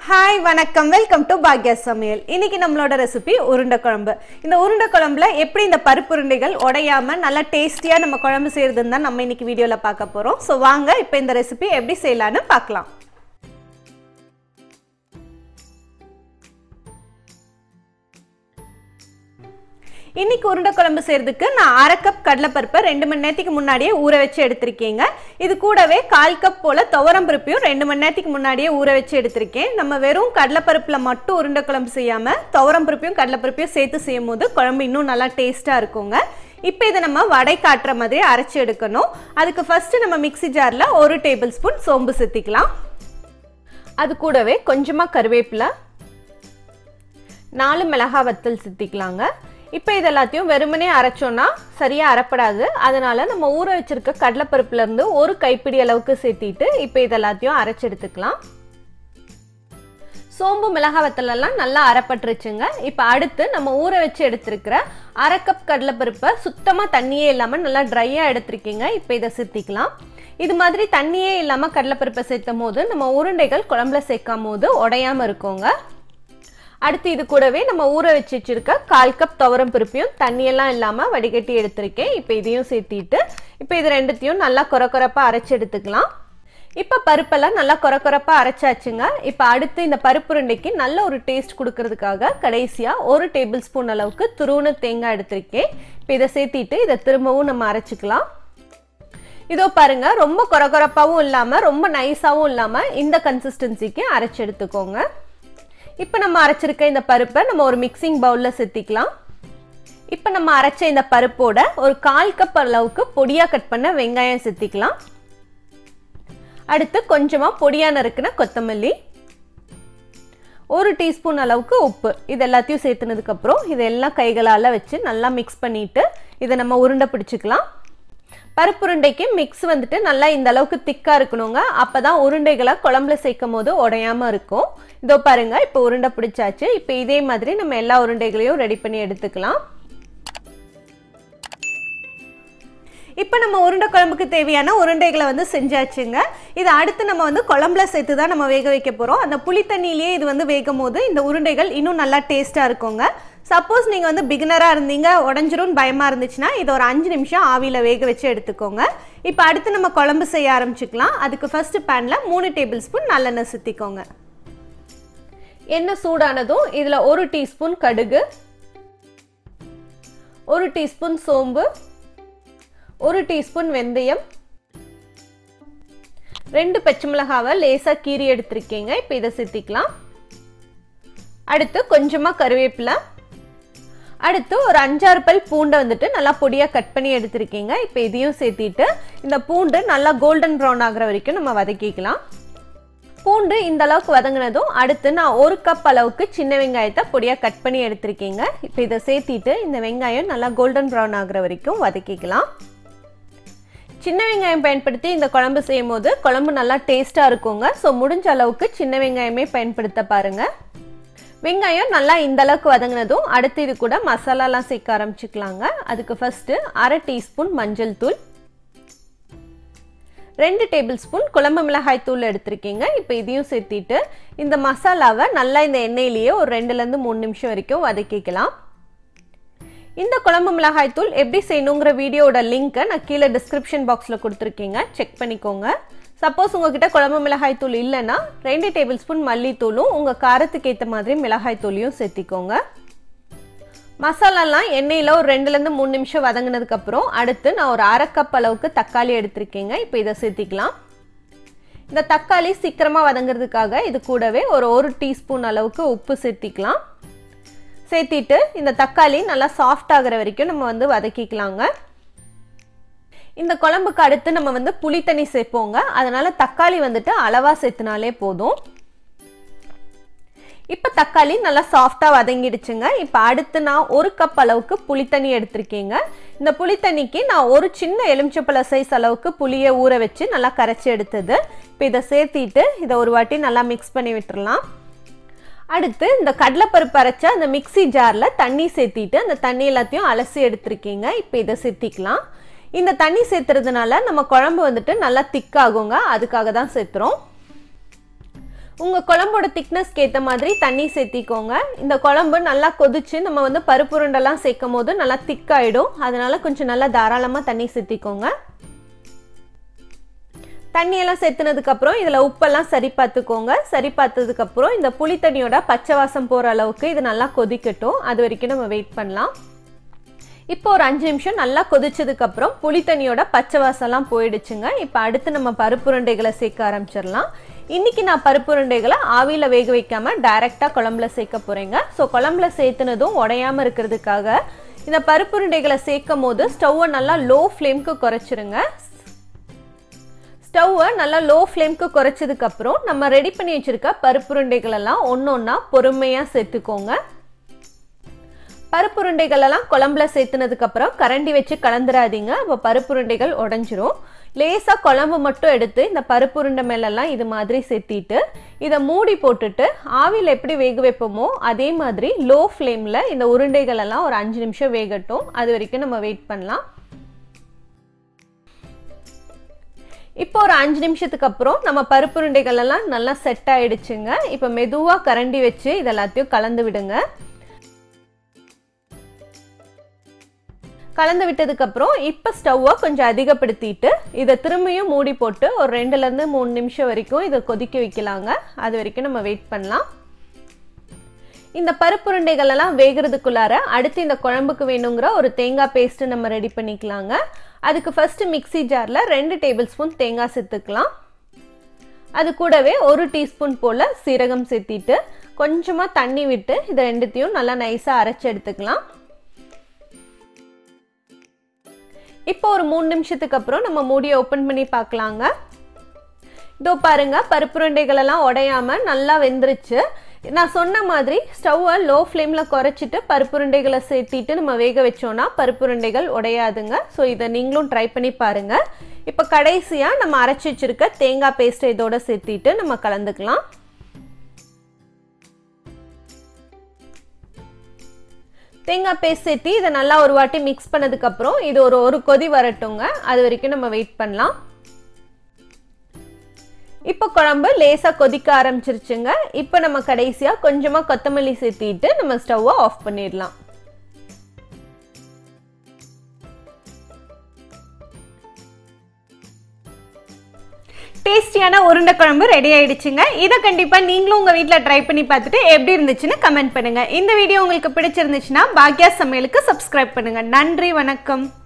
hi வணக்கம் welcome to Bhagya சமையல் இன்னைக்கு நம்மளோட ரெசிபி உருண்டை குழம்பு இந்த உருண்டை குழம்புல எப்படி இந்த பருப்பு உருண்டைகள் உடையாம நல்லா டேஸ்டியா நம்ம குழம்பு செய்யறதுன்னு தான் நம்ம இன்னைக்கு வீடியோல பார்க்க போறோம் ஸோ வாங்க இப்போ இந்த ரெசிபி எப்படி செய்யலான்னு பார்க்கலாம் இன்னைக்கு உருண்டை குழம்பு செய்யறதுக்கு நான் அரை கப் கடலைப்பருப்பை ரெண்டு மணி நேரத்துக்கு முன்னாடியே ஊற வச்சு எடுத்திருக்கீங்க இது கூடவே கால் கப் போல துவரம் பருப்பையும் ரெண்டு மணி நேரத்துக்கு முன்னாடியே ஊற வச்சு எடுத்திருக்கேன் நம்ம வெறும் கடலைப்பருப்புல மட்டும் உருண்டை குழம்பு செய்யாம துவரம் பருப்பையும் கடலைப்பருப்பையும் சேர்த்து செய்யும் போது குழம்பு இன்னும் நல்லா டேஸ்டா இருக்குங்க இப்போ இதை நம்ம வடை காட்டுற மாதிரி அரைச்சி எடுக்கணும் அதுக்கு ஃபர்ஸ்ட் நம்ம மிக்ஸி ஜாரில் ஒரு டேபிள் ஸ்பூன் சோம்பு சேர்த்திக்கலாம் அது கூடவே கொஞ்சமாக கருவேப்பிலை நாலு மிளகா வத்தல் சித்திக்கலாங்க இப்போ இது எல்லாத்தையும் வெறுமனே அரைச்சோன்னா சரியாக அரைப்படாது அதனால நம்ம ஊற வச்சிருக்க கடலைப்பருப்புலேருந்து ஒரு கைப்பிடி அளவுக்கு சேர்த்திட்டு இப்போ இது எல்லாத்தையும் அரைச்சி எடுத்துக்கலாம் சோம்பு மிளகா வத்தலெல்லாம் நல்லா அரைப்பட்டுருச்சுங்க இப்போ அடுத்து நம்ம ஊற வச்சு எடுத்திருக்கிற அரை கப் கடலைப்பருப்பை சுத்தமாக தண்ணியே இல்லாமல் நல்லா ட்ரையாக எடுத்திருக்கீங்க இப்போ இதை சேர்த்திக்கலாம் இது மாதிரி தண்ணியே இல்லாமல் கடலைப்பருப்பை சேர்த்தும் போது நம்ம உருண்டைகள் குழம்புல சேர்க்கும் போது உடையாமல் இருக்குங்க அடுத்து இது கூடவே நம்ம ஊற வச்சு வச்சிருக்க கால் கப் துவரம் பருப்பையும் தண்ணியெல்லாம் இல்லாமல் வடிகட்டி எடுத்திருக்கேன் இப்போ இதையும் சேர்த்திட்டு இப்போ இது ரெண்டுத்தையும் நல்லா குறை குறைப்பாக அரைச்சி எடுத்துக்கலாம் இப்போ பருப்பெல்லாம் நல்லா குறை குறைப்பாக அரைச்சாச்சுங்க இப்போ அடுத்து இந்த பருப்பு உருண்டைக்கு நல்ல ஒரு டேஸ்ட் கொடுக்கறதுக்காக கடைசியாக ஒரு டேபிள் ஸ்பூன் அளவுக்கு துருவன தேங்காய் எடுத்திருக்கேன் இப்போ இதை சேர்த்திட்டு இதை திரும்பவும் நம்ம அரைச்சிக்கலாம் இதோ பாருங்க ரொம்ப குறை குறைப்பாகவும் இல்லாமல் ரொம்ப நைஸாகவும் இல்லாமல் இந்த கன்சிஸ்டன்சிக்கு அரைச்சி எடுத்துக்கோங்க இப்போ நம்ம அரைச்சிருக்க இந்த பருப்பை நம்ம ஒரு மிக்சிங் பவுலில் சேர்த்திக்கலாம் இப்போ நம்ம அரைச்ச இந்த பருப்போட ஒரு கால் கப் அளவுக்கு பொடியாக கட் பண்ண வெங்காயம் சேர்த்திக்கலாம் அடுத்து கொஞ்சமாக பொடியாக நறுக்கின கொத்தமல்லி ஒரு டீஸ்பூன் அளவுக்கு உப்பு இது எல்லாத்தையும் சேர்த்துனதுக்கப்புறம் இதெல்லாம் கைகளால் வச்சு நல்லா மிக்ஸ் பண்ணிவிட்டு இதை நம்ம உருண்டை பிடிச்சிக்கலாம் பருப்பு உருண்டைக்கு மிக்ஸ் வந்துட்டு நல்லா இந்த அளவுக்கு திக்காக இருக்கணுங்க அப்போ தான் உருண்டைகளை குழம்புல சேர்க்கும் போது உடையாமல் இருக்கும் இதோ பாருங்க இப்போ உருண்டை பிடிச்சாச்சு இப்போ இதே மாதிரி நம்ம எல்லா உருண்டைகளையும் ரெடி பண்ணி எடுத்துக்கலாம் இப்போ நம்ம உருண்டை குழம்புக்கு தேவையான உருண்டைகளை வந்து செஞ்சாச்சுங்க இது அடுத்து நம்ம வந்து குழம்புல சேர்த்து தான் நம்ம வேக வைக்க போகிறோம் அந்த புளி தண்ணியிலேயே இது வந்து வேகும் போது இந்த உருண்டைகள் இன்னும் நல்லா டேஸ்ட்டாக இருக்குங்க சப்போஸ் நீங்கள் வந்து பிகினராக இருந்தீங்க உடஞ்சிரும்னு பயமாக இருந்துச்சுன்னா இதை ஒரு அஞ்சு நிமிஷம் ஆவியில் வேக வச்சு எடுத்துக்கோங்க இப்போ அடுத்து நம்ம குழம்பு செய்ய ஆரம்பிச்சுக்கலாம் அதுக்கு ஃபஸ்ட்டு பேனில் மூணு டேபிள் ஸ்பூன் நல்லெண்ணெய் சுற்றிக்கோங்க எண்ணெய் சூடானதும் இதில் ஒரு டீஸ்பூன் கடுகு ஒரு டீஸ்பூன் சோம்பு ஒரு டீஸ்பூன் வெந்தயம் ரெண்டு பச்சை மிளகாவை லேசாக கீறி எடுத்திருக்கீங்க இப்போ இதை சேர்த்திக்கலாம் அடுத்து கொஞ்சமாக கருவேப்பிலை அடுத்து ஒரு அஞ்சாறு பல் பூண்டை வந்துட்டு நல்லா பொடியாக கட் பண்ணி எடுத்திருக்கீங்க இப்போ இதையும் சேர்த்திட்டு இந்த பூண்டு நல்லா கோல்டன் ப்ரௌன் ஆகிற வரைக்கும் நம்ம வதக்கிக்கலாம் பூண்டு இந்த அளவுக்கு வதங்கினதும் அடுத்து நான் ஒரு கப் அளவுக்கு சின்ன வெங்காயத்தை பொடியாக கட் பண்ணி எடுத்திருக்கீங்க இப்போ இதை சேர்த்திட்டு இந்த வெங்காயம் நல்லா கோல்டன் ப்ரௌன் ஆகிற வரைக்கும் வதக்கிக்கலாம் சின்ன வெங்காயம் பயன்படுத்தி இந்த குழம்பு செய்யும் போது குழம்பு நல்லா டேஸ்ட்டாக இருக்குங்க ஸோ முடிஞ்ச அளவுக்கு சின்ன வெங்காயமே பயன்படுத்த பாருங்கள் வெங்காயம் நல்லா இந்த அளவுக்கு வதங்கினதும் அடுத்து இது கூட மசாலாலாம் சேர்க்க ஆரம்பிச்சுக்கலாங்க அதுக்கு ஃபஸ்ட்டு அரை டீஸ்பூன் மஞ்சள் தூள் ரெண்டு டேபிள் ஸ்பூன் குழம்பு மிளகாய் தூள் எடுத்திருக்கீங்க இப்போ இதையும் சேர்த்திட்டு இந்த மசாலாவை நல்லா இந்த எண்ணெயிலேயே ஒரு ரெண்டுலேருந்து மூணு நிமிஷம் வரைக்கும் வதக்கிக்கலாம் இந்த குழம்பு மிளகாய் தூள் எப்படி செய்யணுங்கிற வீடியோட லிங்க்கை நான் கீழே டிஸ்கிரிப்ஷன் பாக்ஸில் கொடுத்துருக்கீங்க செக் பண்ணிக்கோங்க சப்போஸ் உங்ககிட்ட குழம்பு மிளகாய் தூள் இல்லைன்னா ரெண்டு டேபிள் ஸ்பூன் மல்லித்தூளும் உங்கள் காரத்துக்கு ஏற்ற மாதிரி மிளகாய் தூளையும் சேர்த்திக்கோங்க மசாலாலாம் எண்ணெயில் ஒரு ரெண்டுலேருந்து மூணு நிமிஷம் வதங்கினதுக்கப்புறம் அடுத்து நான் ஒரு அரை கப் அளவுக்கு தக்காளி எடுத்திருக்கேங்க இப்போ இதை சேர்த்திக்கலாம் இந்த தக்காளி சீக்கிரமாக வதங்குறதுக்காக இது கூடவே ஒரு ஒரு டீஸ்பூன் அளவுக்கு உப்பு சேர்த்திக்கலாம் சேர்த்திட்டு இந்த தக்காளி நல்லா சாஃப்ட் ஆகிற வரைக்கும் நம்ம வந்து வதக்கிக்கலாங்க இந்த குழம்புக்கு அடுத்து நம்ம வந்து புளி தண்ணி சேர்ப்போங்க அதனால தக்காளி வந்துட்டு அளவாக சேர்த்துனாலே போதும் இப்போ தக்காளி நல்லா சாஃப்டாக வதங்கிடுச்சுங்க இப்போ அடுத்து நான் ஒரு கப் அளவுக்கு புளித்தண்ணி எடுத்திருக்கேங்க இந்த புளித்தண்ணிக்கு நான் ஒரு சின்ன எலுமிச்சப்பழ சைஸ் அளவுக்கு புளியை ஊற வச்சு நல்லா கரைச்சி எடுத்தது இப்போ இதை சேர்த்திட்டு இதை ஒரு வாட்டி நல்லா மிக்ஸ் பண்ணி விட்டுறலாம் அடுத்து இந்த கடலைப்பருப்பு அரைச்ச அந்த மிக்சி ஜாரில் தண்ணி சேர்த்திட்டு அந்த தண்ணி எல்லாத்தையும் அலசி எடுத்திருக்கீங்க இப்போ இதை சேர்த்திக்கலாம் இந்த தண்ணி சேர்த்துறதுனால நம்ம குழம்பு வந்துட்டு நல்லா திக்காகுங்க அதுக்காக தான் சேர்த்துறோம் உங்கள் குழம்போட திக்னஸ்க்கு ஏற்ற மாதிரி தண்ணி சேர்த்திக்கோங்க இந்த குழம்பு நல்லா கொதிச்சு நம்ம வந்து பருப்புருண்டெல்லாம் சேர்க்கும் போது நல்லா திக்காயிடும் அதனால கொஞ்சம் நல்லா தாராளமாக தண்ணி சேர்த்திக்கோங்க தண்ணியெல்லாம் சேர்த்துனதுக்கப்புறம் இதில் உப்பெல்லாம் சரி பார்த்துக்கோங்க சரி பார்த்ததுக்கப்புறம் இந்த புளி தண்ணியோட பச்சை வாசம் போகிற அளவுக்கு இது நல்லா கொதிக்கட்டும் அது வரைக்கும் நம்ம வெயிட் பண்ணலாம் இப்போ ஒரு அஞ்சு நிமிஷம் நல்லா கொதிச்சதுக்கப்புறம் புளி தண்ணியோட பச்சை வாசம்லாம் போயிடுச்சுங்க இப்போ அடுத்து நம்ம பருப்புருண்டைகளை சேர்க்க ஆரம்பிச்சிடலாம் இன்னைக்கு நான் பருப்புருண்டைகளை ஆவியில் வேக வைக்காமல் டைரெக்டாக குழம்புல சேர்க்க போகிறேங்க ஸோ குழம்புல சேர்த்துனதும் உடையாமல் இருக்கிறதுக்காக இந்த பருப்புருண்டைகளை சேர்க்கும் போது ஸ்டவ்வை நல்லா லோ ஃப்ளேம்க்கு குறைச்சிருங்க ஸ்டவ்வை நல்லா லோ ஃப்ளேம்க்கு குறைச்சதுக்கப்புறம் நம்ம ரெடி பண்ணி வச்சுருக்க பருப்புருண்டைகள் எல்லாம் ஒன்று ஒன்றா பொறுமையாக சேர்த்துக்கோங்க பருப்புருண்டைகள் எல்லாம் குழம்புல சேர்த்துனதுக்கப்புறம் கரண்டி வச்சு கலந்துடாதீங்க அப்போ பருப்புருண்டைகள் உடஞ்சிரும் லேசாக குழம்பு மட்டும் எடுத்து இந்த பருப்புருண்டை மேலெல்லாம் இது மாதிரி சேர்த்திட்டு இதை மூடி போட்டுட்டு ஆவியில் எப்படி வேக வைப்போமோ அதே மாதிரி லோ ஃப்ளேமில் இந்த உருண்டைகள் எல்லாம் ஒரு அஞ்சு நிமிஷம் வேகட்டும் அது வரைக்கும் நம்ம வெயிட் பண்ணலாம் இப்போ ஒரு அஞ்சு நிமிஷத்துக்கு அப்புறம் நம்ம பருப்புருண்டைகள் எல்லாம் நல்லா செட் ஆயிடுச்சுங்க இப்போ மெதுவாக கரண்டி வச்சு இது எல்லாத்தையும் கலந்து விடுங்க கலந்து விட்டதுக்கப்புறம் இப்போ ஸ்டவ்வை கொஞ்சம் அதிகப்படுத்திட்டு இதை திரும்பியும் மூடி போட்டு ஒரு ரெண்டுலேருந்து மூணு நிமிஷம் வரைக்கும் இதை கொதிக்க வைக்கலாங்க அது வரைக்கும் நம்ம வெயிட் பண்ணலாம் இந்த பருப்புருண்டைகள் எல்லாம் வேகிறதுக்குள்ளார அடுத்து இந்த குழம்புக்கு வேணுங்கிற ஒரு தேங்காய் பேஸ்ட்டு நம்ம ரெடி பண்ணிக்கலாங்க அதுக்கு ஃபஸ்ட்டு மிக்சி ஜாரில் ரெண்டு டேபிள் ஸ்பூன் தேங்காய் சேர்த்துக்கலாம் அது கூடவே ஒரு டீஸ்பூன் போல் சீரகம் சேர்த்திட்டு கொஞ்சமாக தண்ணி விட்டு இதை ரெண்டுத்தையும் நல்லா நைஸாக அரைச்சி எடுத்துக்கலாம் இப்போ ஒரு மூணு நிமிஷத்துக்கு அப்புறம் நம்ம மூடியை ஓப்பன் பண்ணி பார்க்கலாங்க இதோ பாருங்க பருப்புருண்டைகள் எல்லாம் உடையாம நல்லா வெந்துருச்சு நான் சொன்ன மாதிரி ஸ்டவ்வை லோ ஃப்ளேமில் குறைச்சிட்டு பருப்புருண்டைகளை சேர்த்திட்டு நம்ம வேக வச்சோன்னா பருப்புருண்டைகள் உடையாதுங்க ஸோ இதை நீங்களும் ட்ரை பண்ணி பாருங்க இப்போ கடைசியாக நம்ம அரைச்சி வச்சிருக்க தேங்காய் பேஸ்ட்டை இதோட சேர்த்திட்டு நம்ம கலந்துக்கலாம் தேங்காய் பேஸ்ட் சேர்த்து இதை நல்லா ஒரு வாட்டி மிக்ஸ் பண்ணதுக்கப்புறம் இது ஒரு ஒரு கொதி வரட்டுங்க அது வரைக்கும் நம்ம வெயிட் பண்ணலாம் இப்போ குழம்பு லேசாக கொதிக்க ஆரம்பிச்சிருச்சுங்க இப்போ நம்ம கடைசியாக கொஞ்சமாக கொத்தமல்லி சேர்த்திட்டு நம்ம ஸ்டவ்வை ஆஃப் பண்ணிடலாம் டேஸ்டியான உருண்டை குழம்பு ரெடி ஆயிடுச்சுங்க இதை கண்டிப்பாக நீங்களும் உங்கள் வீட்டில் ட்ரை பண்ணி பார்த்துட்டு எப்படி இருந்துச்சுன்னு கமெண்ட் பண்ணுங்கள் இந்த வீடியோ உங்களுக்கு பிடிச்சிருந்துச்சுன்னா பாக்யா சமையலுக்கு சப்ஸ்கிரைப் பண்ணுங்கள் நன்றி வணக்கம்